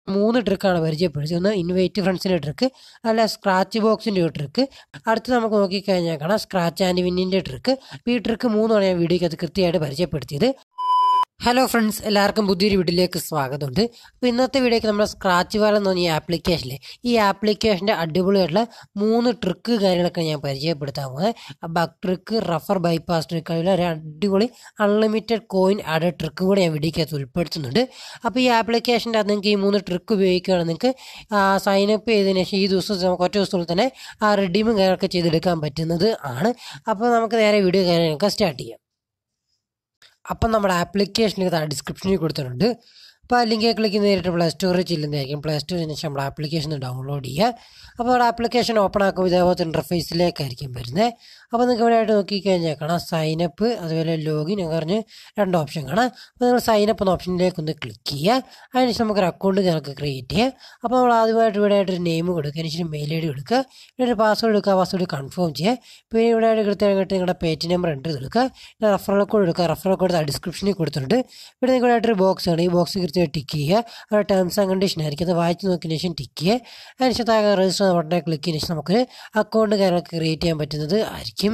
മൂന്ന് ട്രിക്കാണ് പരിചയപ്പെടുത്തി ഒന്ന് ഇൻവൈറ്റ് ഫ്രണ്ട്സിൻ്റെ ട്രിക്ക് അല്ല സ്ക്രാച്ച് ബോക്സിൻ്റെ ഒരു ട്രിക്ക് അടുത്ത് നമുക്ക് നോക്കിക്കഴിഞ്ഞാൽ കാണാം സ്ക്രാച്ച് ആൻഡ് വിന്നിൻ്റെ ട്രിക്ക് അപ്പോൾ ഈ ട്രിക്ക് മൂന്നാണ് ഞാൻ വീഡിയോയ്ക്ക് കൃത്യമായിട്ട് പരിചയപ്പെടുത്തിയത് ഹലോ ഫ്രണ്ട്സ് എല്ലാവർക്കും പുതിയൊരു വീഡിയോയിലേക്ക് സ്വാഗതമുണ്ട് അപ്പോൾ ഇന്നത്തെ വീഡിയോയ്ക്ക് നമ്മൾ സ്ക്രാച്ച് വാൽ എന്ന് പറഞ്ഞ ഈ ആപ്ലിക്കേഷനിലെ ഈ ആപ്ലിക്കേഷൻ്റെ അടിപൊളിയായിട്ടുള്ള മൂന്ന് ട്രിക്ക് കാര്യങ്ങളൊക്കെ ഞാൻ പരിചയപ്പെടുത്താൻ പോകുന്നത് bug trick refer bypass trick അതിൽ ഒരു അടിപൊളി അൺലിമിറ്റഡ് കോയിൻ ആഡ് ട്രിക്കും കൂടി ഞാൻ വീഡിയോയ്ക്കകത്ത് ഉൾപ്പെടുത്തുന്നുണ്ട് അപ്പോൾ ഈ ആപ്ലിക്കേഷൻ്റെ അത് നിങ്ങൾക്ക് ഈ മൂന്ന് ട്രിക്ക് ഉപയോഗിക്കുകയാണെങ്കിൽ നിങ്ങൾക്ക് സൈനപ്പ് ചെയ്തതിന് ശേഷം ഈ ദിവസം നമുക്ക് ഒറ്റ ദിവസത്തിൽ തന്നെ ആ റെഡീമും കാര്യങ്ങളൊക്കെ ചെയ്തെടുക്കാൻ പറ്റുന്നത് ആണ് അപ്പോൾ നമുക്ക് നേരെ വീഡിയോ കാര്യങ്ങളൊക്കെ സ്റ്റാർട്ട് ചെയ്യാം അപ്പം നമ്മുടെ ആപ്ലിക്കേഷനിൽ ഡിസ്ക്രിപ്ഷനിൽ കൊടുത്തിട്ടുണ്ട് അപ്പോൾ ആ ലിങ്കിൽ ക്ലിക്ക് നേരിട്ട് പ്ലേ സ്റ്റോറിൽ ചെല്ലുന്നതായിരിക്കും പ്ലേ സ്റ്റോറിൽ ശേഷം നമ്മുടെ ആപ്ലിക്കേഷൻ ഡൗൺലോഡ് ചെയ്യുക അപ്പോൾ നമ്മുടെ ആപ്ലിക്കേഷൻ ഓപ്പൺ ആക്കുമ്പോൾ ഇതേപോലത്തെ ഇൻ്റർഫേസിലേക്കായിരിക്കും വരുന്നത് അപ്പോൾ നിങ്ങൾക്ക് ഇവിടെ ആയിട്ട് നോക്കിക്കഴിഞ്ഞാൽ കാണാം സൈനപ്പ് അതുപോലെ ലോഗിൻ എന്ന് പറഞ്ഞ് രണ്ട് ഓപ്ഷൻ കാണാം അപ്പോൾ നിങ്ങൾ സൈനപ്പ് എന്ന ഓപ്ഷനിലേക്ക് ഒന്ന് ക്ലിക്ക് ചെയ്യുക അതിനുശേഷം നമുക്കൊരു അക്കൗണ്ട് നിങ്ങൾക്ക് ക്രിയേറ്റ് ചെയ്യാം അപ്പോൾ നമ്മൾ ആദ്യമായിട്ട് ഇവിടെ ആയിട്ട് ഒരു നെയിം കൊടുക്കുക അതിനുശേഷം മെയിൽ ഐ ഡി കൊടുക്കുക ഇവിടെ ഒരു പാസ്വേഡ് എടുക്കുക പാസ്വേഡ് കൺഫേം ചെയ്യുക പിന്നെ ഇവിടെ ആയിട്ട് കൃത്യമായിട്ട് നിങ്ങളുടെ പേജ് നമ്പർ എൻ്റർ ചെയ്തെടുക്കുക പിന്നെ റഫറൽ കോഡ് എടുക്കുക റഫറൽ കോഡ് ഡിസ്ക്രിപ്ഷനിൽ കൊടുത്തിട്ടുണ്ട് ഇവിടെ നിങ്ങൾക്ക് ആയിട്ടൊരു ബോക്സ് ആണ് ഈ ബോക്സ് കൃത്യമായിട്ട് ടിക്ക് ചെയ്യുക അവിടെ ടേംസ് ആൻഡ് കണ്ടീഷൻ ആയിരിക്കും അത് വായിച്ച് നോക്കിയതിന് ശേഷം ടിക്ക് ചെയ്യുക അതിനുശേഷം താഴെ രജിസ്റ്റർ ബട്ടനെ ക്ലിക്ക് ചെയ്തതിന് ശേഷം നമുക്കൊരു അക്കൗണ്ട് കാര്യങ്ങളൊക്കെ ക്രിയേറ്റ് ചെയ്യാൻ പറ്റുന്നത് ആയിരിക്കും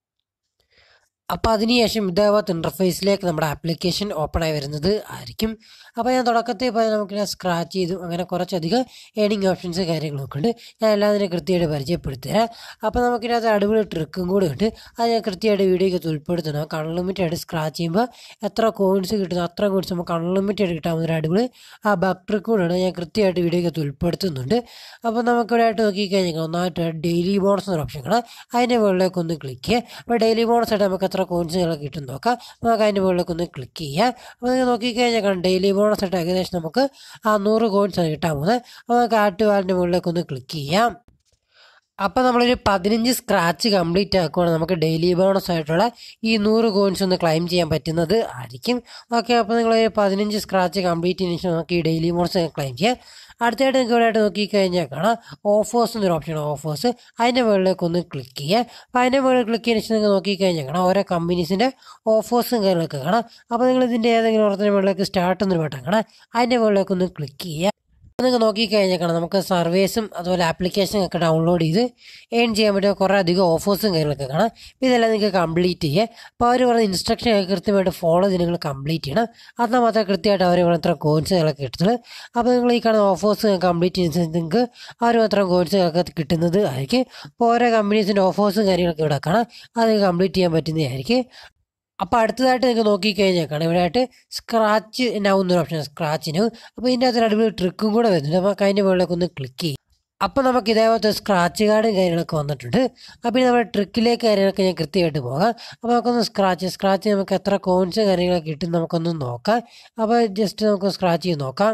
അപ്പോൾ അതിനുശേഷം ഇതേപോലത്തെ ഇൻ്റർഫേസിലേക്ക് നമ്മുടെ ആപ്ലിക്കേഷൻ ഓപ്പൺ ആയി വരുന്നത് ആയിരിക്കും അപ്പോൾ ഞാൻ തുടക്കത്തിൽ പോയി നമുക്ക് സ്ക്രാച്ച് ചെയ്തു അങ്ങനെ കുറച്ചധികം ഏണിംഗ് ഓപ്ഷൻസ് കാര്യങ്ങളൊക്കെ ഉണ്ട് ഞാൻ എല്ലാത്തിനും കൃത്യമായിട്ട് പരിചയപ്പെടുത്തി തരാം അപ്പോൾ നമുക്കിതിനകത്ത് അടിപൊളി ട്രിക്കും കൂടി ഉണ്ട് അത് ഞാൻ കൃത്യമായിട്ട് വീഡിയോയ്ക്ക് ഉൾപ്പെടുത്തണം നമുക്ക് അൺലിമിറ്റഡ് ആയിട്ട് സ്ക്രാച്ച് ചെയ്യുമ്പോൾ എത്ര കോയിൻസ് കിട്ടുന്നു അത്ര കോയിൻസ് നമുക്ക് അൺലിമിറ്റഡ് കിട്ടാവുന്ന ഒരു അടിപൊളി ആ ബഗ് ട്രിക്ക് കൂടെയാണ് ഞാൻ കൃത്യമായിട്ട് വീഡിയോയ്ക്ക് ഉൾപ്പെടുത്തുന്നുണ്ട് അപ്പോൾ നമുക്കിവിടെ ആയിട്ട് നോക്കിക്കഴിഞ്ഞാൽ ഒന്നായിട്ട് ഡെയിലി ബോണസ് എന്നൊരു ഓപ്ഷൻ കാണാം അതിൻ്റെ മുകളിലേക്ക് ഒന്ന് ക്ലിക്ക് ചെയ്യുക അപ്പോൾ ഡെയിലി ബോണസ് ആയിട്ട് നമുക്ക് എത്ര കോയിൻസുകളൊക്കെ കിട്ടും നോക്കാം നമുക്ക് അതിൻ്റെ മുകളിലേക്ക് ഒന്ന് ക്ലിക്ക് ചെയ്യുക അപ്പോൾ നിങ്ങൾ നോക്കിക്കഴിഞ്ഞാൽ കാണാം ഡെയിലി ബോണസ് ആയിട്ട് ഏകദേശം നമുക്ക് ആ നൂറ് കോയിൻസ് ആണ് കിട്ടാൻ പോകുന്നത് അപ്പോൾ നമുക്ക് ആട്ട് വാലിൻ്റെ മുകളിലേക്ക് ഒന്ന് ക്ലിക്ക് ചെയ്യാം അപ്പോൾ നമ്മളൊരു പതിനഞ്ച് സ്ക്രാച്ച് കംപ്ലീറ്റ് ആക്കുവാണെങ്കിൽ നമുക്ക് ഡെയിലി ബോണസ് ആയിട്ടുള്ള ഈ നൂറ് കോയിൻസ് ഒന്ന് ക്ലെയിം ചെയ്യാൻ പറ്റുന്നത് ആയിരിക്കും ഓക്കെ അപ്പോൾ നിങ്ങളൊരു പതിനഞ്ച് സ്ക്രാച്ച് കംപ്ലീറ്റ് ചെയ്തതിന് ശേഷം നമുക്ക് ഈ ഡെയിലി ബോണസ് ക്ലെയിം ചെയ്യാം അടുത്തായിട്ട് നിങ്ങൾക്ക് ഇവിടെ ആയിട്ട് നോക്കിക്കഴിഞ്ഞാൽ കാണാം ഓഫേഴ്സ് എന്നൊരു ഓപ്ഷൻ ഓഫേഴ്സ് അതിൻ്റെ മുകളിലേക്ക് ഒന്ന് ക്ലിക്ക് ചെയ്യുക അപ്പോൾ അതിൻ്റെ മുകളിൽ ക്ലിക്ക് ചെയ്തതിന് ശേഷം നിങ്ങൾ നോക്കിക്കഴിഞ്ഞാൽ കാണാം ഓരോ കമ്പനീസിൻ്റെ ഓഫേഴ്സും കാര്യങ്ങളൊക്കെ കാണാം അപ്പോൾ നിങ്ങൾ ഇതിൻ്റെ ഏതെങ്കിലും ഓരോത്തിൻ്റെ മുകളിലേക്ക് സ്റ്റാർട്ട് എന്നൊരു ബട്ടൺ കാണാം അതിൻ്റെ മുകളിലേക്ക് ഒന്ന് ക്ലിക്ക് ചെയ്യുക നിങ്ങൾക്ക് നോക്കിക്കഴിഞ്ഞാൽ കാണാം നമുക്ക് സർവീസും അതുപോലെ ആപ്ലിക്കേഷൻ ഒക്കെ ഡൗൺലോഡ് ചെയ്ത് ഏൺ ചെയ്യാൻ പറ്റിയ കുറേ അധികം ഓഫേഴ്സും കാര്യങ്ങളൊക്കെ കാണാം അപ്പോൾ ഇതെല്ലാം നിങ്ങൾക്ക് കംപ്ലീറ്റ് ചെയ്യുക അപ്പോൾ അവർ പറഞ്ഞ ഇൻസ്ട്രക്ഷൻ ഒക്കെ കൃത്യമായിട്ട് ഫോളോ ചെയ്ത് നിങ്ങൾ കംപ്ലീറ്റ് ചെയ്യണം എന്നാൽ മാത്രമേ കൃത്യമായിട്ട് അവർ ഇത്ര കോയിൻസ് കാര്യങ്ങളൊക്കെ കിട്ടുന്നത് അപ്പോൾ നിങ്ങൾ ഈ കാണുന്ന ഓഫേഴ്സ് കംപ്ലീറ്റ് ചെയ്യുന്ന നിങ്ങൾക്ക് അവർ മാത്രം കോയിൻസ് ഒക്കെ കിട്ടുന്നത് ആയിരിക്കും അപ്പോൾ ഓരോ കമ്പനീസിൻ്റെ ഓഫേഴ്സും കാര്യങ്ങളൊക്കെ ഇവിടെ കാണാം അത് കംപ്ലീറ്റ് ചെയ്യാൻ പറ്റുന്നതായിരിക്കും അപ്പോൾ അടുത്തതായിട്ട് നിങ്ങൾക്ക് നോക്കിക്കഴിഞ്ഞാൽ കാണാം ഇവിടെ ആയിട്ട് സ്ക്രാച്ച് നൗ എന്നൊരു ഓപ്ഷൻ സ്ക്രാച്ച് നൗ അപ്പോൾ ഇതിൻ്റെ അകത്തൊരു അടിപൊളി ട്രിക്കും കൂടെ വരുന്നുണ്ട് നമുക്ക് അതിൻ്റെ മുകളിലേക്ക് ഒന്ന് ക്ലിക്ക് ചെയ്യും അപ്പോൾ നമുക്ക് ഇതേപോലത്തെ സ്ക്രാച്ച് കാർഡും കാര്യങ്ങളൊക്കെ വന്നിട്ടുണ്ട് അപ്പോൾ ഇനി നമ്മുടെ ട്രിക്കിലേക്ക് കാര്യങ്ങളൊക്കെ ഞാൻ കൃത്യമായിട്ട് പോകാം അപ്പോൾ നമുക്കൊന്ന് സ്ക്രാച്ച് സ്ക്രാച്ച് നമുക്ക് എത്ര കോയിൻസ് കാര്യങ്ങളൊക്കെ കിട്ടും നമുക്കൊന്ന് നോക്കാം അപ്പോൾ ജസ്റ്റ് നമുക്ക് സ്ക്രാച്ച് ചെയ്ത് നോക്കാം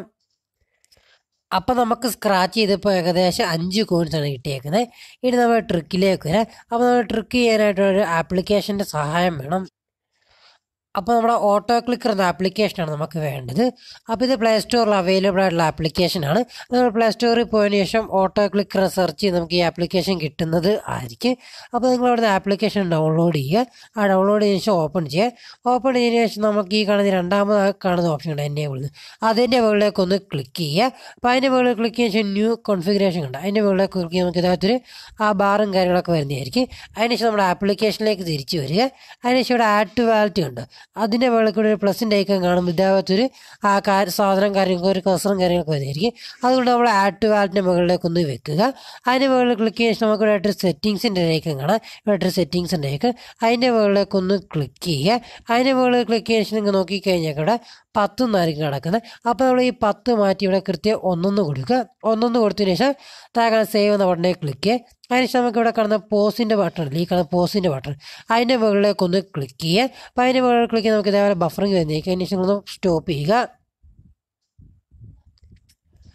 അപ്പോൾ നമുക്ക് സ്ക്രാച്ച് ചെയ്തപ്പോൾ ഏകദേശം അഞ്ച് കോയിൻസ് ആണ് കിട്ടിയേക്കുന്നത് ഇനി നമ്മൾ ട്രിക്കിലേക്ക് വരാം അപ്പോൾ നമ്മൾ ട്രിക്ക് ചെയ്യാനായിട്ടൊരു ആപ്ലിക്കേഷൻ്റെ സഹായം വേണം അപ്പോൾ നമ്മുടെ ഓട്ടോ ക്ലിക്കർ എന്ന ആപ്ലിക്കേഷനാണ് നമുക്ക് വേണ്ടത് അപ്പോൾ ഇത് പ്ലേ സ്റ്റോറിൽ അവൈലബിൾ ആയിട്ടുള്ള ആപ്ലിക്കേഷനാണ് നമ്മൾ പ്ലേ സ്റ്റോറിൽ പോയതിന് ശേഷം ഓട്ടോ ക്ലിക്കർ സെർച്ച് ചെയ്ത് നമുക്ക് ഈ ആപ്ലിക്കേഷൻ കിട്ടുന്നത് ആയിരിക്കും അപ്പോൾ നിങ്ങൾ അവിടുന്ന് ആപ്ലിക്കേഷൻ ഡൗൺലോഡ് ചെയ്യുക ആ ഡൗൺലോഡ് ചെയ്തതിന് ശേഷം ഓപ്പൺ ചെയ്യുക ഓപ്പൺ ചെയ്തതിന് ശേഷം നമുക്ക് ഈ കാണുന്ന രണ്ടാമത് കാണുന്ന ഓപ്ഷൻ ഉണ്ട് എൻ്റെ മുകളിൽ അതിൻ്റെ മുകളിലേക്ക് ഒന്ന് ക്ലിക്ക് ചെയ്യുക അപ്പോൾ അതിൻ്റെ മുകളിൽ ക്ലിക്ക് ചെയ്ത ശേഷം ന്യൂ കോൺഫിഗറേഷൻ ഉണ്ട് അതിൻ്റെ മുകളിലേക്ക് ക്ലിക്ക് ചെയ്യുമ്പോൾ നമുക്ക് ഇതിനകത്തൊരു ആ ബാറും കാര്യങ്ങളൊക്കെ വരുന്നതായിരിക്കും അതിനുശേഷം നമ്മുടെ ആപ്ലിക്കേഷനിലേക്ക് തിരിച്ചു വരിക അതിനുശേഷം ഇവിടെ ആഡ് ടു വാലറ്റ് ഉണ്ട് അതിൻ്റെ മുകളിൽ കൂടി ഒരു പ്ലസിൻ്റെ ഐക്കൺ കാണുമ്പോൾ ഇതേപോലത്തൊരു ആ കാര്യം സാധനം കാര്യങ്ങൾക്ക് ഒരു കസറും കാര്യങ്ങളൊക്കെ വരുന്നതായിരിക്കും അതുകൊണ്ട് നമ്മൾ ആഡ് ടു വാലറ്റിൻ്റെ മുകളിലേക്ക് ഒന്ന് വെക്കുക അതിൻ്റെ മുകളിൽ ക്ലിക്ക് ചെയ്യുന്ന ശേഷം നമുക്ക് ഇവിടെ സെറ്റിങ്സിൻ്റെ ഐക്കൺ കാണാം ഇവിടെ സെറ്റിങ്സിൻ്റെ ഐക്കൺ അതിൻ്റെ മുകളിലേക്ക് ഒന്ന് ക്ലിക്ക് ചെയ്യുക അതിൻ്റെ മുകളിൽ ക്ലിക്ക് ചെയ്യുന്ന ശേഷം നിങ്ങൾ നോക്കിക്കഴിഞ്ഞാൽ ഇവിടെ പത്ത് എന്നായിരിക്കും കിടക്കുന്നത് അപ്പോൾ നമ്മൾ ഈ പത്ത് മാറ്റി ഇവിടെ കൃത്യം ഒന്നൊന്ന് കൊടുക്കുക ഒന്നൊന്ന് കൊടുത്തതിന് ശേഷം താഴെ സേവ് എന്ന ബട്ടനെ ക്ലിക്ക് ചെയ്യുക അതിനുശേഷം നമുക്ക് ഇവിടെ കാണുന്ന പോസിൻ്റെ ബട്ടൺ ഈ കാണുന്ന പോസിൻ്റെ ബട്ടൺ അതിൻ്റെ മുകളിലേക്ക് ഒന്ന് ക്ലിക്ക് ചെയ്യുക അപ്പോൾ അതിൻ്റെ മുകളിൽ ക്ലിക്ക് ചെയ്ത് നമുക്ക് ഇതേപോലെ ബഫറിങ് വരുന്നേക്ക് അതിന് ശേഷം ഒന്ന് സ്റ്റോപ്പ് ചെയ്യുക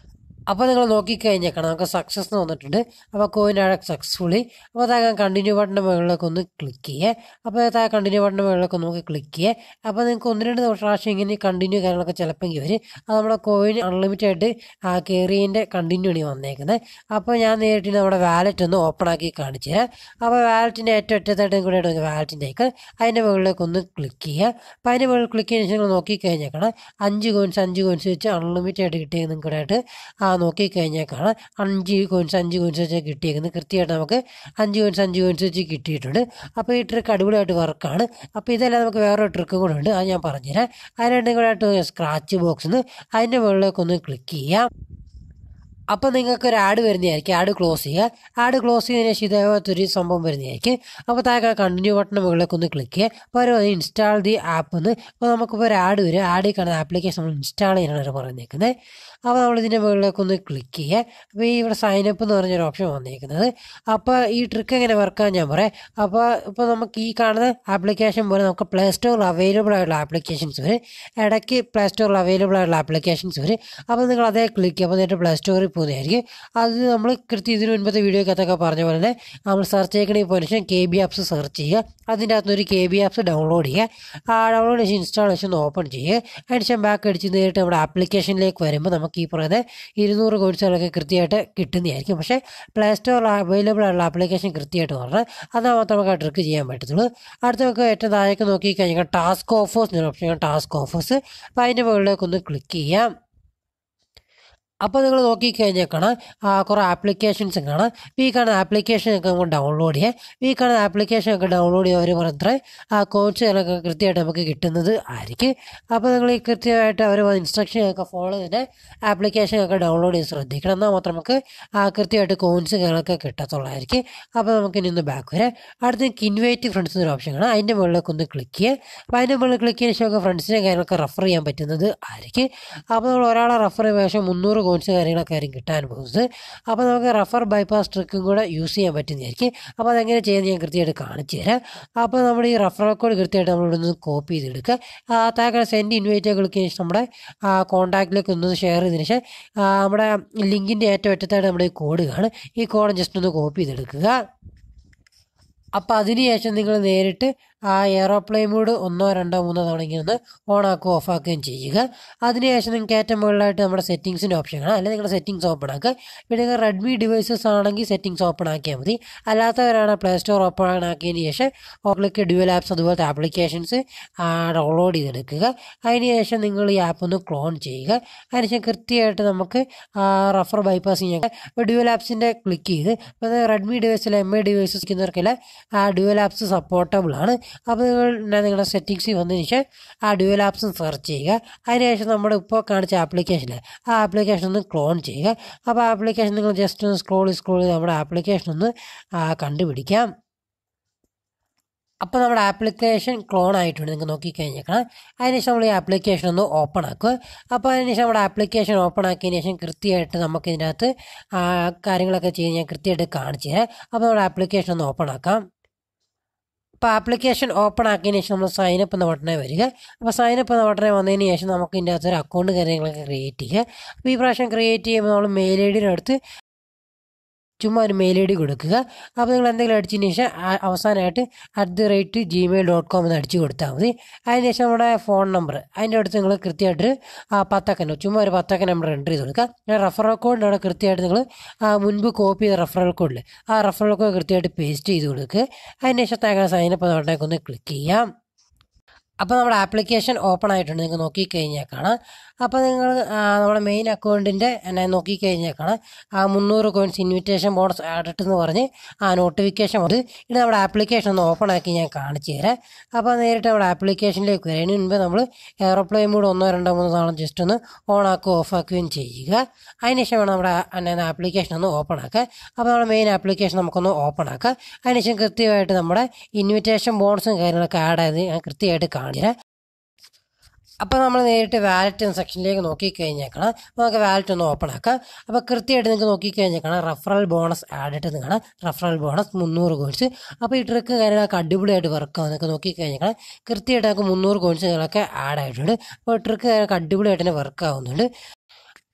അപ്പോൾ നിങ്ങൾ നോക്കിക്കഴിഞ്ഞേക്കണം നമുക്ക് സക്സസ് എന്ന് വന്നിട്ടുണ്ട് അപ്പോൾ കോയിൻ ആഡ് സക്സസ്ഫുള്ളി അപ്പോൾ താഴെ കണ്ടിന്യൂ ബട്ടൻ്റെ മുകളിലേക്ക് ഒന്ന് ക്ലിക്ക് ചെയ്യേ അപ്പോൾ താഴെ കണ്ടിന്യൂ ബട്ടൻ്റെ മുകളിലേക്ക് നമുക്ക് ക്ലിക്ക് ചെയ്യേ അപ്പോൾ നിങ്ങൾക്ക് ഒന്ന് രണ്ട് പ്രാവശ്യം ഇങ്ങനെ കണ്ടിന്യൂ കാര്യങ്ങളൊക്കെ ചിലപ്പോൾ വരും അത് നമ്മുടെ കോയിൻ അൺലിമിറ്റഡ് ആയിട്ട് ആ കയറിയതിൻ്റെ കണ്ടിന്യൂ ആണ് ഈ വന്നേക്കുന്നത് അപ്പോൾ ഞാൻ നേരിട്ട് നമ്മുടെ വാലറ്റ് ഒന്ന് ഓപ്പൺ ആക്കി കാണിച്ചു തരാം അപ്പോൾ വാലറ്റിൻ്റെ ഏറ്റവും അറ്റത്തായിട്ട് കൂടെ വാലറ്റിൻ്റെ ഐക്കൺ അതിൻ്റെ മുകളിലേക്ക് ഒന്ന് ക്ലിക്ക് ചെയ്യുക അപ്പോൾ അതിൻ്റെ മുകളിൽ ക്ലിക്ക് ചെയ്തതിന് ശേഷം നിങ്ങൾ നോക്കിക്കഴിഞ്ഞേക്കണം അഞ്ച് കോയിൻസ് അഞ്ച് കോയിൻസ് വെച്ച് അൺലിമിറ്റഡ് ആയിട്ട് കിട്ടിയത് നിങ്ങളുടെ ആയിട്ട് ആ നോക്കിക്കഴിഞ്ഞേക്കാണ് അഞ്ച് കോയിൻസ് അഞ്ച് കോയിൻസ് വെച്ച് കിട്ടിയേക്കുന്നത് കൃത്യമായിട്ട് നമുക്ക് അഞ്ച് കോയിൻസ് അഞ്ച് കോയിൻസ് വെച്ച് കിട്ടിയിട്ടുണ്ട് അപ്പോൾ ഈ ട്രിക്ക് അടിപൊളിയായിട്ട് വർക്കാണ് അപ്പോൾ ഇതെല്ലാം നമുക്ക് വേറൊരു ട്രിക്കും കൂടെ ഉണ്ട് അത് ഞാൻ പറഞ്ഞുതരാം അതിനുണ്ടെങ്കിൽ കൂടെ ആയിട്ട് സ്ക്രാച്ച് ബോക്സിൽ അതിൻ്റെ മുകളിലേക്ക് ഒന്ന് ക്ലിക്ക് ചെയ്യാം അപ്പോൾ നിങ്ങൾക്ക് ഒരു ആഡ് വരുന്നതായിരിക്കും ആഡ് ക്ലോസ് ചെയ്യുക ആഡ് ക്ലോസ് ചെയ്തതിന് ശേഷം ഇതേപോലത്തെ ഒരു സംഭവം വരുന്നതായിരിക്കും അപ്പോൾ താഴെ കണ്ടിന്യൂ ബട്ടൺ മുകളിലേക്ക് ഒന്ന് ക്ലിക്ക് ചെയ്യുക അപ്പോൾ ഒരു ഇൻസ്റ്റാൾ ദി ആപ്പ് എന്ന് അപ്പോൾ നമുക്കിപ്പോൾ ഒരു ആഡ് വരും ആഡ് കാണുന്ന ആപ്ലിക്കേഷൻ നമ്മൾ ഇൻസ്റ്റാൾ ചെയ്യാനാണ് പറഞ്ഞേക്കുന്നത് അപ്പോൾ നമ്മൾ ഇതിൻ്റെ മുകളിലേക്ക് ഒന്ന് ക്ലിക്ക് ചെയ്യുക അപ്പോൾ ഈ ഇവിടെ സൈനപ്പ് എന്ന് പറഞ്ഞൊരു ഓപ്ഷൻ വന്നേക്കുന്നത് അപ്പോൾ ഈ ട്രിക്ക് എങ്ങനെ വർക്കാൻ ഞാൻ പറയാം അപ്പോൾ ഇപ്പോൾ നമുക്ക് ഈ കാണുന്ന ആപ്ലിക്കേഷൻ പോലെ നമുക്ക് പ്ലേ സ്റ്റോറിൽ അവൈലബിൾ ആയിട്ടുള്ള ആപ്ലിക്കേഷൻസ് വരും ഇടയ്ക്ക് പ്ലേ സ്റ്റോറിൽ അവൈലബിൾ ആയിട്ടുള്ള ആപ്ലിക്കേഷൻസ് വരും അപ്പോൾ നിങ്ങൾ അതേ ക്ലിക്ക് അപ്പോൾ നേരിട്ട് പ്ലേ സ്റ്റോറിൽ പോകുന്നതായിരിക്കും അത് നമ്മൾ കൃത്യം ഇതിന് മുൻപത്തെ വീഡിയോക്കകത്തൊക്കെ പറഞ്ഞ പോലെ തന്നെ നമ്മൾ സെർച്ച് ചെയ്യണമെങ്കിൽ പോയ ശേഷം കെ ബി ആപ്സ് സെർച്ച് ചെയ്യുക അതിൻ്റെ അകത്തുനിന്ന് ഒരു കെ ബി ആപ്സ് ഡൗൺലോഡ് ചെയ്യുക ആ ഡൗൺലോഡ് ചെയ്ത് ഇൻസ്റ്റാളേഷൻ ഒന്ന് ഓപ്പൺ ചെയ്യുക അതിനുശേഷം ബാക്ക് അടിച്ച് നേരിട്ട് നമ്മുടെ ആപ്ലിക്കേഷനിലേക്ക് വരുമ്പോൾ നമുക്ക് ഈ പറയുന്ന ഇരുന്നൂറ് കോഴ്സുകളൊക്കെ കൃത്യമായിട്ട് കിട്ടുന്നതായിരിക്കും പക്ഷേ പ്ലേ സ്റ്റോറിൽ അവൈലബിൾ ആയിട്ടുള്ള ആപ്ലിക്കേഷൻ കൃത്യമായിട്ട് പറഞ്ഞാൽ അത് മാത്രം നമുക്ക് ആ ട്രിക്ക് ചെയ്യാൻ പറ്റത്തുള്ളൂ അടുത്ത നമുക്ക് ഏറ്റവും താഴേക്ക് നോക്കി കഴിഞ്ഞാൽ ടാസ്ക് ഓഫേഴ്സ് എന്നൊരു ഓപ്ഷൻ ടാസ്ക് ഓഫേഴ്സ് അപ്പോൾ അതിൻ്റെ മുകളിലേക്ക് ഒന്ന് ക്ലിക്ക് ചെയ്യാം അപ്പോൾ നിങ്ങൾ നോക്കിക്കഴിഞ്ഞാൽ കാണാം ആ, കുറേ ആപ്ലിക്കേഷൻസ് കാണാം ഇപ്പോൾ ഈ കാണുന്ന ആപ്ലിക്കേഷനൊക്കെ നമുക്ക് ഡൗൺലോഡ് ചെയ്യാം ഈ കാണുന്ന ആപ്ലിക്കേഷനൊക്കെ ഡൗൺലോഡ് ചെയ്യുക അവർ പറഞ്ഞത്ര ആ കോഴ്സുകളൊക്കെ കൃത്യമായിട്ട് നമുക്ക് കിട്ടുന്നത് ആയിരിക്കും അപ്പോൾ നിങ്ങൾ ഈ കൃത്യമായിട്ട് അവർ ഇൻസ്ട്രക്ഷനൊക്കെ ഫോളോ ചെയ്ത് ആപ്ലിക്കേഷനൊക്കെ ഡൗൺലോഡ് ചെയ്ത് ശ്രദ്ധിക്കണം എന്നാൽ മാത്രം നമുക്ക് ആ കൃത്യമായിട്ട് കോയിൻസ് കാര്യങ്ങളൊക്കെ കിട്ടത്തുള്ളായിരിക്കും അപ്പോൾ നമുക്ക് ഇനി ഒന്ന് ബാക്ക് വരാം അടുത്ത ഇൻവൈറ്റ് ഫ്രണ്ട്സ് എന്നൊരു ഓപ്ഷൻ കാണാം അതിൻ്റെ മുകളിലേക്ക് ഒന്ന് ക്ലിക്ക് ചെയ്യുക അപ്പോൾ അതിൻ്റെ മുകളിൽ ക്ലിക്ക് ചെയ്തതിന് ശേഷം ഫ്രണ്ട്സിനെ കാര്യങ്ങളൊക്കെ റെഫർ ചെയ്യാൻ പറ്റുന്നത് ആയിരിക്കും അപ്പോൾ നമ്മൾ ഒരാളെ റെഫർ ചെയ്യുന്ന ശേഷം മുന്നൂറ് കോയിൻസ് കാര്യങ്ങളൊക്കെ ആയിരിക്കും കിട്ടാൻ പോകുന്നത് അപ്പോൾ നമുക്ക് റെഫർ ബൈപ്പാസ് ട്രിക്കും കൂടെ യൂസ് ചെയ്യാൻ പറ്റുന്നതായിരിക്കും അപ്പോൾ അതെങ്ങനെ ചെയ്യുന്നത് ഞാൻ കൃത്യമായിട്ട് കാണിച്ചു തരാം അപ്പോൾ നമ്മുടെ ഈ റെഫറൽ കോഡ് കൃത്യമായിട്ട് നമ്മളിവിടെ നിന്ന് കോപ്പി ചെയ്തെടുക്കുക ആ താഴെ സെൻഡ് ഇൻവൈറ്റ് ക്ലിക്ക് ചെയ്ത് നമ്മുടെ ആ കോൺടാക്റ്റിലേക്ക് ഒന്ന് ഷെയർ ചെയ്തതിന് ശേഷം ആ, നമ്മുടെ ലിങ്കിൻ്റെ ഏറ്റവും അറ്റത്തായിട്ട് നമ്മുടെ ഈ കോഡ് കാണും ഈ കോഡ് ജസ്റ്റ് ഒന്ന് കോപ്പി ചെയ്തെടുക്കുക അപ്പോൾ അതിനുശേഷം നിങ്ങൾ നേരിട്ട് ആ എയറോപ്ലെയിൻ മോഡ് ഒന്നോ രണ്ടോ മൂന്നോ തവണ ഇങ്ങനെ ഒന്ന് ഓണാക്കുകയോ ഓഫാക്കുകയും ചെയ്യുക അതിനുശേഷം നിങ്ങൾക്ക് ഏറ്റവും മുകളിലായിട്ട് നമ്മുടെ സെറ്റിങ്സിൻ്റെ ഓപ്ഷൻ കാണാം അല്ലെങ്കിൽ നിങ്ങളുടെ സെറ്റിങ്സ് ഓപ്പൺ ആക്കുക പിന്നെ നിങ്ങൾ റെഡ്മി ഡിവൈസസ് ആണെങ്കിൽ സെറ്റിങ്സ് ഓപ്പൺ ആക്കിയാൽ മതി അല്ലാത്തവരാണ് പ്ലേ സ്റ്റോർ ഓപ്പൺ ആക്കിയതിന് ശേഷം ഓപ്പണിലേക്ക് ഡ്യുവൽ ആപ്സ് അതുപോലത്തെ ആപ്ലിക്കേഷൻസ് ഡൗൺലോഡ് ചെയ്തെടുക്കുക അതിനുശേഷം നിങ്ങൾ ഈ ആപ്പ് ഒന്ന് ക്ലോൺ ചെയ്യുക അതിനുശേഷം കൃത്യമായിട്ട് നമുക്ക് റഫർ ബൈപ്പാസ് ചെയ്യാൻ ഇപ്പോൾ ഡ്യുവൽ ആപ്സിൻ്റെ ക്ലിക്ക് ചെയ്ത് ഇപ്പോൾ റെഡ്മി ഡിവൈസിൽ എം ഐ ഡിവൈസസ് ഇരിക്കുന്നവർക്കെല്ലാം ആ ഡ്യുവൽ ആപ്സ് സപ്പോർട്ടബിൾ ആണ് അപ്പോൾ നിങ്ങൾ ഞാൻ നിങ്ങളുടെ സെറ്റിങ്സിൽ വന്നതിന് ശേഷം ആ ഡ്യുവൽ ആപ്സും സെർച്ച് ചെയ്യുക അതിനുശേഷം നമ്മുടെ ഇപ്പോൾ കാണിച്ച ആപ്ലിക്കേഷനിൽ ആ ആപ്ലിക്കേഷൻ ഒന്ന് ക്ലോൺ ചെയ്യുക അപ്പോൾ ആ ആപ്ലിക്കേഷൻ നിങ്ങൾ ജസ്റ്റ് ഒന്ന് സ്ക്രോൾ സ്ക്രോൾ ചെയ്ത് നമ്മുടെ ആപ്ലിക്കേഷൻ ഒന്ന് ആ, കണ്ടുപിടിക്കാം അപ്പോൾ നമ്മുടെ ആപ്ലിക്കേഷൻ ക്ലോൺ ആയിട്ടുണ്ട് നിങ്ങൾക്ക് നോക്കിക്കഴിഞ്ഞേക്കണം അതിനുശേഷം നമ്മൾ ഈ ആപ്ലിക്കേഷൻ ഒന്ന് ഓപ്പൺ ആക്കുക അപ്പോൾ അതിനുശേഷം നമ്മുടെ ആപ്ലിക്കേഷൻ ഓപ്പൺ ആക്കിയതിന് ശേഷം കൃത്യമായിട്ട് നമുക്ക് ഇതിൻ്റെ അകത്ത് ആ, കാര്യങ്ങളൊക്കെ ചെയ്ത് ഞാൻ കൃത്യമായിട്ട് കാണിച്ചു തരാം അപ്പോൾ നമ്മുടെ ആപ്ലിക്കേഷൻ ഒന്ന് ഓപ്പൺ ആക്കാം അപ്പോൾ ആപ്ലിക്കേഷൻ ഓപ്പൺ ആക്കിയതിന് ശേഷം നമ്മൾ സൈനപ്പ് എന്ന ബട്ടണെ വരിക അപ്പോൾ സൈനപ്പ് എന്ന ബട്ടണെ വന്നതിന് ശേഷം നമുക്ക് ഇതിൻ്റെ അകത്ത് ഒരു അക്കൗണ്ട് കാര്യങ്ങളൊക്കെ ക്രിയേറ്റ് ചെയ്യുക അപ്പോൾ ഈ പ്രാവശ്യം ക്രിയേറ്റ് ചെയ്യുമ്പോൾ നമ്മൾ മെയിൽ ഐ ഡിയുടെ അടുത്ത് ചുമ്മാ ഒരു മെയിൽ ഐ ഡി കൊടുക്കുക അപ്പോൾ നിങ്ങൾ എന്തെങ്കിലും അടിച്ചതിന് ശേഷം ആ- അവസാനമായിട്ട് at the rate Gmail dot com എന്ന് അടിച്ച് കൊടുത്താൽ മതി അതിന് ശേഷം നമ്മുടെ ഫോൺ നമ്പർ അതിൻ്റെ അടുത്ത് നിങ്ങൾ കൃത്യമായിട്ട് ആ പത്തക്ക ചുമ്മാ ഒരു പത്തക്ക നമ്പർ എൻ്റർ ചെയ്ത് കൊടുക്കുക പിന്നെ റെഫറൽ കോഡിൻ്റെ അവിടെ കൃത്യമായിട്ട് നിങ്ങൾ ആ മുൻപ് കോപ്പി ചെയ്ത റെഫറൽ കോഡിൽ ആ റെഫറൽ കോഡ് കൃത്യമായിട്ട് പേസ്റ്റ് ചെയ്ത് കൊടുക്കുക അതിന് ശേഷം താങ്കൾ സൈനപ്പ് ബട്ടണേക്ക് ഒന്ന് ക്ലിക്ക് ചെയ്യാം അപ്പോൾ നമ്മുടെ ആപ്ലിക്കേഷൻ ഓപ്പൺ ആയിട്ടുണ്ട് നിങ്ങൾക്ക് നോക്കിക്കഴിഞ്ഞാൽ കാണാം അപ്പോൾ നിങ്ങൾ ആ, നമ്മുടെ മെയിൻ അക്കൗണ്ടിൻ്റെ എന്നെ നോക്കിക്കഴിഞ്ഞാൽ കാണാം ആ മുന്നൂറ് കോയിൻസ് ഇൻവിറ്റേഷൻ ബോണസ് ആഡിട്ട് എന്ന് പറഞ്ഞ് ആ നോട്ടിഫിക്കേഷൻ വന്ന് ഇനി നമ്മുടെ ആപ്ലിക്കേഷൻ ഒന്ന് ഓപ്പൺ ആക്കി ഞാൻ കാണിച്ചു തരാം അപ്പോൾ നേരിട്ട് നമ്മുടെ ആപ്ലിക്കേഷനിലേക്ക് വരാം അതിന് മുൻപ് നമ്മൾ എയറോപ്ലെയിൻ മോഡ് ഒന്നോ രണ്ടോ മൂന്നോ തവണ ജസ്റ്റ് ഒന്ന് ഓൺ ആക്കുകയോ ഓഫ് ആക്കുകയും ചെയ്യുക അതിനുശേഷം വേണം നമ്മുടെ ആ- ആപ്ലിക്കേഷൻ ഒന്ന് ഓപ്പൺ ആക്കുക അപ്പോൾ നമ്മുടെ മെയിൻ ആപ്ലിക്കേഷൻ നമുക്കൊന്ന് ഓപ്പൺ ആക്കുക അതിനുശേഷം കൃത്യമായിട്ട് നമ്മുടെ ഇൻവിറ്റേഷൻ ബോണസും കാര്യങ്ങളൊക്കെ ആഡ് ചെയ്ത് ഞാൻ കൃത്യമായിട്ട് കാണിച്ചുതരാം അപ്പോൾ നമ്മൾ നേരിട്ട് വാലറ്റ് എന്ന സെക്ഷനിലേക്ക് നോക്കിക്കഴിഞ്ഞേക്കണം അപ്പോൾ നമുക്ക് വാലറ്റ് ഒന്ന് ഓപ്പൺ ആക്കാം അപ്പോൾ കൃത്യമായിട്ട് നിങ്ങൾക്ക് നോക്കിക്കഴിഞ്ഞേക്കണം റഫറൽ ബോണസ് ആഡ് ഇട്ട് കാണാം റഫറൽ ബോണസ് മുന്നൂറ് കോയിൻസ് അപ്പോൾ ഈ ട്രിക്ക് കാര്യങ്ങളൊക്കെ അടിപൊളിയായിട്ട് വർക്ക് ആവും നിങ്ങൾക്ക് നോക്കിക്കഴിഞ്ഞേക്കണം കൃത്യമായിട്ട് നമുക്ക് മുന്നൂറ് കോയിൻസുകളൊക്കെ ആഡ് ആയിട്ടുണ്ട് അപ്പോൾ ട്രിക്ക് കാര്യങ്ങളൊക്കെ അടിപൊളിയായിട്ട് തന്നെ വർക്ക് ആവുന്നുണ്ട്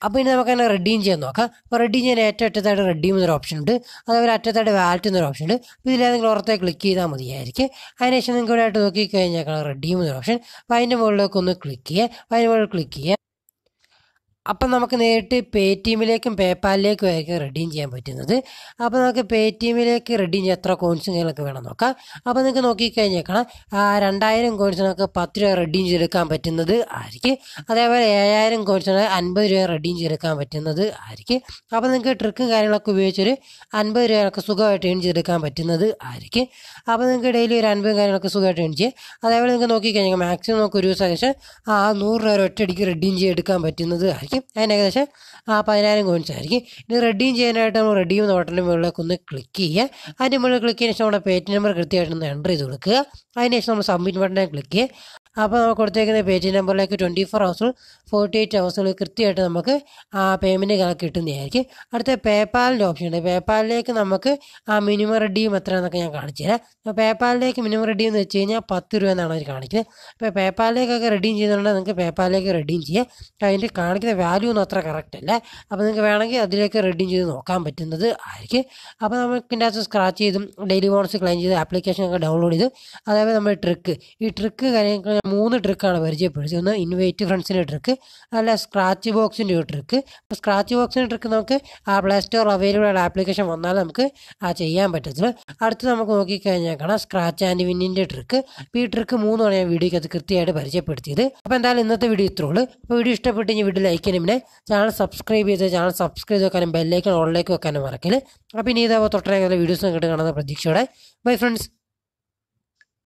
അപ്പോൾ ഇനി നമുക്ക് തന്നെ റെഡീം ചെയ്യാൻ നോക്കാം അപ്പോൾ റെഡീം ചെയ്യാൻ ഏറ്റവും അറ്റത്തായിട്ട് റെഡീം എന്നൊരു ഓപ്ഷൻ ഉണ്ട് അതേപോലെ അറ്റത്തായിട്ട് വാലറ്റ് എന്നൊരു ഓപ്ഷൻ ഉണ്ട് അപ്പോൾ ഇതിലേതെങ്കിലും ഓർത്തെ ക്ലിക്ക് ചെയ്താൽ മതിയായിരിക്കും അതിനുശേഷം നിങ്ങൾക്ക് ഇവിടെ ആയിട്ട് നോക്കിക്കഴിഞ്ഞാൽ റെഡീം എന്നൊരു ഓപ്ഷൻ അപ്പോൾ അതിൻ്റെ മുകളിലേക്ക് ഒന്ന് ക്ലിക്ക് ചെയ്യുക അപ്പോൾ അതിൻ്റെ മുകളിൽ ക്ലിക്ക് ചെയ്യുക അപ്പം നമുക്ക് നേരിട്ട് പേ ടി എമ്മിലേക്കും പേപ്പാലിലേക്കും ആയിരിക്കും റെഡീം ചെയ്യാൻ പറ്റുന്നത് അപ്പോൾ നമുക്ക് പേ ടി എമ്മിലേക്ക് റെഡീം ചെയ്യാൻ എത്ര കോയിൻസും കാര്യങ്ങളൊക്കെ വേണം നോക്കാം അപ്പോൾ നിങ്ങൾക്ക് നോക്കിക്കഴിഞ്ഞേക്കണം ആ രണ്ടായിരം കോയിൻസ് നമുക്ക് പത്ത് രൂപ റെഡീം ചെയ്തെടുക്കാൻ പറ്റുന്നത് ആയിരിക്കും അതേപോലെ ഏഴായിരം കോയിൻസിന് അൻപത് രൂപ റെഡീം ചെയ്തെടുക്കാൻ പറ്റുന്നത് ആയിരിക്കും അപ്പോൾ നിങ്ങൾക്ക് ട്രിക്കും കാര്യങ്ങളൊക്കെ ഉപയോഗിച്ചൊരു അൻപത് രൂപയൊക്കെ സുഖമായിട്ട് ഏൺ ചെയ്തെടുക്കാൻ പറ്റുന്നത് ആയിരിക്കും അപ്പോൾ നിങ്ങൾക്ക് ഡെയിലി ഒരു അൻപത് കാര്യങ്ങളൊക്കെ സുഖമായിട്ട് ഏൺ ചെയ്യാം അതേപോലെ നിങ്ങൾക്ക് നോക്കിക്കഴിഞ്ഞാൽ മാക്സിമം നമുക്ക് ഒരു ദിവസം ഏകദേശം ആ നൂറ് രൂപ ഒറ്റയടിക്ക് റെഡീം ചെയ്തെടുക്കാൻ പറ്റുന്നത് ആയിരിക്കും അതിന് ഏകദേശം ആ പതിനായിരം കോയിൻസ് ആയിരിക്കും ഇത് റെഡീം ചെയ്യാനായിട്ട് നമ്മൾ റെഡീം എന്ന ബട്ടണിൻ്റെ മുകളിലേക്ക് ഒന്ന് ക്ലിക്ക് ചെയ്യുക അതിൻ്റെ മുകളിൽ ക്ലിക്ക് ചെയ്യുന്ന ശേഷം നമ്മുടെ പേജ് നമ്പർ കൃത്യമായിട്ട് ഒന്ന് എൻ്റർ ചെയ്ത് കൊടുക്കുക അതിന് ശേഷം നമ്മൾ സബ്മിറ്റ് ബട്ടണിൽ ക്ലിക്ക് ചെയ്യുക അപ്പോൾ നമ്മൾ കൊടുത്തേക്കുന്ന പേജ് നമ്പറിലേക്ക് ട്വൻറ്റി ഫോർ ഹവേഴ്സിൽ ഫോർട്ടി എയ്റ്റ് ഹവേഴ്സിൽ കൃത്യമായിട്ട് നമുക്ക് ആ പേയ്മെൻറ്റ് കണക്ക് കിട്ടുന്നതായിരിക്കും അടുത്ത പേപ്പാലിൻ്റെ ഓപ്ഷൻ ഉണ്ട് പേപ്പാലിലേക്ക് നമുക്ക് ആ മിനിമം റെഡീം എത്ര എന്നൊക്കെ ഞാൻ കാണിച്ചു തരാം അപ്പോൾ പേപ്പാലിലേക്ക് മിനിമം റെഡീം എന്ന് വെച്ച് കഴിഞ്ഞാൽ പത്ത് രൂപ എന്നാണ് അവർ കാണിക്കുന്നത് അപ്പോൾ പേപ്പാലിലേക്കൊക്കെ റെഡീം ചെയ്യുന്നുണ്ടെങ്കിൽ നിങ്ങൾക്ക് പേപ്പാലിലേക്ക് റെഡീം ചെയ്യാം അതിൻ്റെ കാണിക്കുന്ന വാല്യൂ ഒന്നും അത്ര കറക്റ്റ് അല്ല അപ്പോൾ നിങ്ങൾക്ക് വേണമെങ്കിൽ അതിലേക്ക് റെഡീം ചെയ്ത് നോക്കാൻ പറ്റുന്നത് ആയിരിക്കും അപ്പോൾ നമുക്ക് ഇതിൻ്റെ അകത്ത് സ്ക്രാച്ച് ചെയ്തും ഡെയിലി ബോണസ് ക്ലെയിം ചെയ്ത് ആപ്ലിക്കേഷൻ ഒക്കെ ഡൗൺലോഡ് ചെയ്തു അതേപോലെ നമ്മൾ ട്രിക്ക് ഈ ട്രിക്ക് കാര്യങ്ങൾ മൂന്ന് ട്രിക്കാണ് പരിചയപ്പെടുത്തി ഒന്ന് ഇൻവൈറ്റ് ഫ്രണ്ട്സിൻ്റെ ട്രിക്ക് അല്ല സ്ക്രാച്ച് ബോക്സിൻ്റെ ഒരു ട്രിക്ക് അപ്പോൾ സ്ക്രാച്ച് ബോക്സിൻ്റെ ട്രിക്ക് നമുക്ക് ആ പ്ലേ സ്റ്റോർ അവൈലബിൾ ആയ ആപ്ലിക്കേഷൻ വന്നാൽ നമുക്ക് ആ ചെയ്യാൻ പറ്റത്തില്ല അടുത്ത് നമുക്ക് നോക്കിക്കഴിഞ്ഞാൽ കാണാം സ്ക്രാച്ച് ആൻഡ് വിന്നിൻ്റെ ട്രിക്ക് അപ്പോൾ ഈ ട്രിക്ക് മൂന്നാണ് ഞാൻ വീഡിയോയ്ക്ക് അത് കൃത്യമായിട്ട് പരിചയപ്പെടുത്തിയത് അപ്പോൾ എന്തായാലും ഇന്നത്തെ വീഡിയോ ഇത്രേ ഉള്ളൂ അപ്പോൾ വീഡിയോ ഇഷ്ടപ്പെട്ട് കഴിഞ്ഞാൽ വീഡിയോ ലൈക്ക് ചെയ്യാനും പിന്നെ ചാനൽ സബ്സ്ക്രൈബ് ചെയ്ത് ചാനൽ സബ്സ്ക്രൈബ് ചെയ്ത് വെക്കാനും ബെല്ലൈക്കൺ ഓണിലേക്ക് വെക്കാനും മറക്കല് അപ്പോൾ ഇനി ഇതേപോലെ തൊട്ടേ വീഡിയോസ് കിട്ടുക കാണുന്ന പ്രതീക്ഷയോടെ ബൈ ഫ്രണ്ട്സ്